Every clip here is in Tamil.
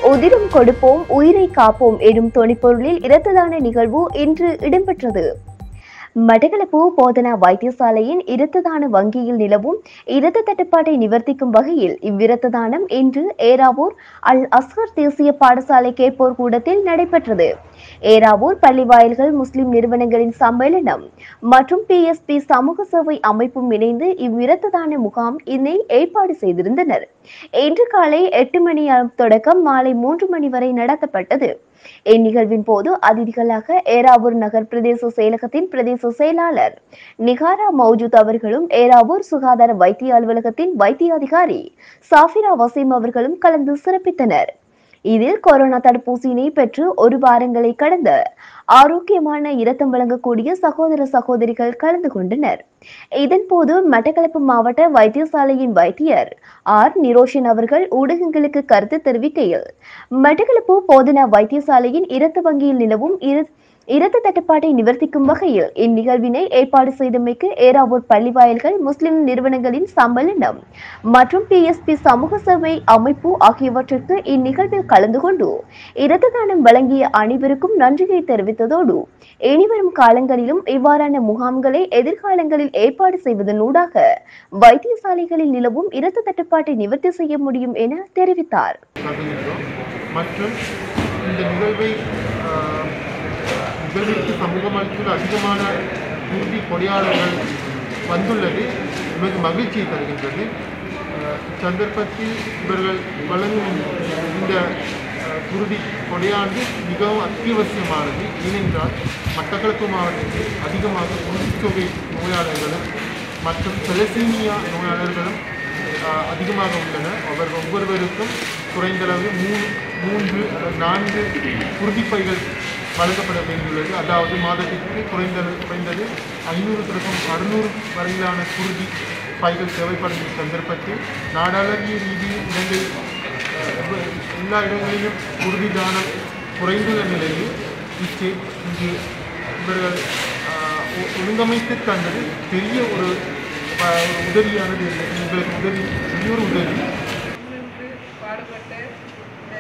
உதிரம் கொடுப்போம் உயிரை காப்போம் எனும் தொனிப்பொருளில் இரத்த தான நிகழ்வு இன்று இடம்பெற்றது மட்டக்களப்பு போதனா வைத்தியசாலையின் இரத்த தான வங்கியில் நிலவும் இரத்த தட்டுப்பாட்டை நிவர்த்திக்கும் வகையில் இவ்விரத்த தானம் இன்று ஏராவூர் அல் அஸ்கர் தேசிய பாடசாலை கேட்போர் கூடத்தில் நடைபெற்றது ஏராவூர் பள்ளி வாயில்கள் முஸ்லிம் நிறுவனங்களின் சம்மேளனம் மற்றும் பிஎஸ்பி சமூக சேவை அமைப்பும் இணைந்து இவ்விரத்த தான முகாம் இதனை ஏற்பாடு செய்திருந்தனர் இன்று காலை எட்டு மணி தொடக்கம் மாலை மூன்று மணி வரை நடத்தப்பட்டது இந்நிகழ்வின் போது அதிதிகளாக ஏராவூர் நகர் பிரதேச செயலகத்தின் பிரதேச செயலாளர் நிகாரா மௌஜூத் அவர்களும் ஏராவூர் சுகாதார வைத்திய அலுவலகத்தின் வைத்திய அதிகாரி சாஃபிரா வசீம் அவர்களும் கலந்து சிறப்பித்தனர் இதில் கொரோனா தடுப்பூசியினை பெற்று ஒரு வாரங்களை கடந்த ஆரோக்கியமான இரத்தம் வழங்கக்கூடிய சகோதர சகோதரிகள் கலந்து கொண்டனர் இதன்போது மட்டக்களப்பு மாவட்ட வைத்தியசாலையின் வைத்தியர் ஆர் நிரோஷன் அவர்கள் ஊடகங்களுக்கு கருத்து தெரிவிக்கையில் மட்டக்களப்பு போதனா வைத்தியசாலையின் இரத்த வங்கியில் நிலவும் இரு இரத்த தட்டுப்பாட்டை நிவர்த்திக்கும் வகையில் இந்நிகழ்வினை ஏற்பாடு செய்தமைக்கு ஏராவூர் பள்ளி வாயில்கள் முஸ்லிம் நிறுவனங்களின் சம்மேளனம் மற்றும் பிஎஸ்பி சமூக சேவை அமைப்பு ஆகியவற்றிற்கு இந்நிகழ்வில் கலந்து கொண்டு இரத்த தானம் வழங்கிய அனைவருக்கும் நன்றியை தெரிவித்ததோடு இனிவரும் காலங்களிலும் இவ்வாறான முகாம்களை எதிர்காலங்களில் ஏற்பாடு செய்வதனூடாக வைத்தியசாலைகளில் நிலவும் இரத்த தட்டுப்பாட்டை நிவர்த்தி செய்ய முடியும் என தெரிவித்தார் கருதுகின்றோம் மற்றும் இந்த நிகழ்வை ஆஹ், நிகழ்விற்கு சமூகம் அளித்துள்ள அதிகமான உறுதி பொறியாளர்கள் வந்துள்ளது மிக மகிழ்ச்சியை தருகின்றது ஆஹ், இச்சந்தர்ப்பத்தில் இவர்கள் வழங்கும் இந்த ஆஹ், குருதி கொடையாண்டு மிகவும் அத்தியாவசியமானது ஏனென்றால் மட்டக்களப்பு மாவட்டத்தில் அதிகமாக உறுதித்தொகை நோயாளர்களும் மற்றும் செலசீமியா நோயாளர்களும் ஆஹ் அதிகமாக உள்ளன அவர் ஒவ்வொருவருக்கும் குறைந்தளவு மூணு மூன்று அல்லது நான்கு உறுதிப்பைகள் வழங்கப்பட வேண்டியுள்ளது அதாவது மாதத்திற்கு குறைந்தது குறைந்தது ஐநூறு தொடக்கம் அறுநூறு வரையிலான குருதி பைகள் தேவைப்படும் சந்தர்ப்பத்தில் நாடாளுமன்ற ரீதியில் இலங்கை ஆஹ், எவ்வ- எல்லா இடங்களிலும் உறுதி தானம் குறைந்துள்ள நிலையில் இச்சு இங்கு இவர்கள் ஆஹ், ஒ- ஒழுங்கமைத்து தந்தது பெரிய ஒரு ப- ஒரு உதவியானது எங்களுக்கு உதவி பெரிய ஒரு உதவி முன்னின்று பாடுபட்ட இந்த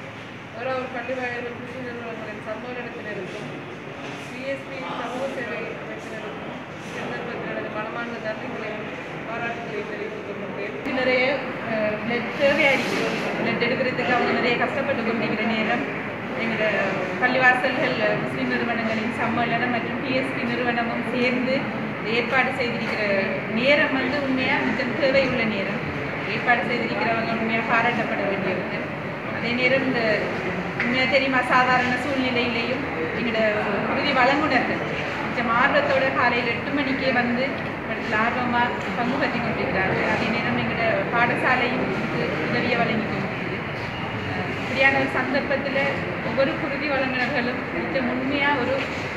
ஒரு ஒரு பள்ளி வாயில்கள் கிருஷி நிறுவனங்களின் சம்மேளனத்தினருக்கும் சிஎஸ்பி சமூக சேவை அமைப்பினருக்கும் சந்தர்ப்பத்தில் எனது மனமார்ந்த நன்றிகளையும் பாராட்டுகளையும் தெரிவித்துக் கொள்கின்றேன் நிறைய பிளட் தேவையாயிடுச்சு பிளட் எடுக்கிறதுக்கு அவங்க நிறைய கஷ்டப்பட்டு கொண்டிருக்கிற நேரம் எங்களோட பள்ளிவாசல்கள் முஸ்லிம் நிறுவனங்களின் சம்மேளனம் மற்றும் பிஎஸ்பி நிறுவனமும் சேர்ந்து ஏற்பாடு செய்திருக்கிற நேரம் வந்து உண்மையாக மிக தேவை உள்ள நேரம் ஏற்பாடு செய்திருக்கிறவங்க உண்மையாக பாராட்டப்பட வேண்டியவங்க அதே நேரம் இந்த உண்மையாக தெரியுமா சாதாரண சூழ்நிலையிலையும் எங்களோட உறுதி வழங்குனர்கள் கொஞ்சம் ஆர்வத்தோட காலையில் எட்டு மணிக்கே வந்து இடத்துல ஆர்வமாக பங்கு பற்றி கொண்டிருக்கிறார்கள் அதே நேரம் எங்களோட பாடசாலையும் இதுக்கு உதவியை வழங்கி கொண்டிருக்குது அஹ் இப்படியான ஒரு சந்தர்ப்பத்தில் ஒவ்வொரு குருதி வழங்குனர்களும் கொஞ்சம் உண்மையாக ஒரு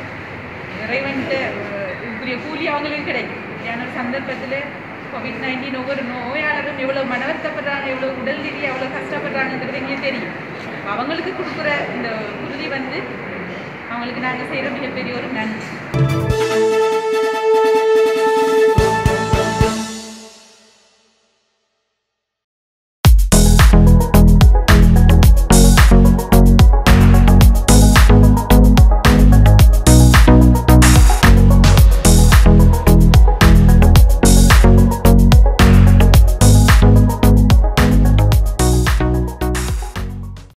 இறைவன்ட்டு இப்படிய கூலி அவங்களுக்கு கிடைக்கும் இப்படியான ஒரு சந்தர்ப்பத்தில் கோவிட் நைன்டீன் ஒவ்வொரு நோயாளரும் எவ்வளோ மனவர்த்தப்படுறாங்க எவ்வளோ உடல் ரீதியாக எவ்வளோ கஷ்டப்படுறாங்கன்றது எங்களுக்கு தெரியும் அப்ப அவங்களுக்கு கொடுக்குற இந்த உறுதி வந்து அவங்களுக்கு நாங்கள் செய்கிற மிகப்பெரிய ஒரு நன்றி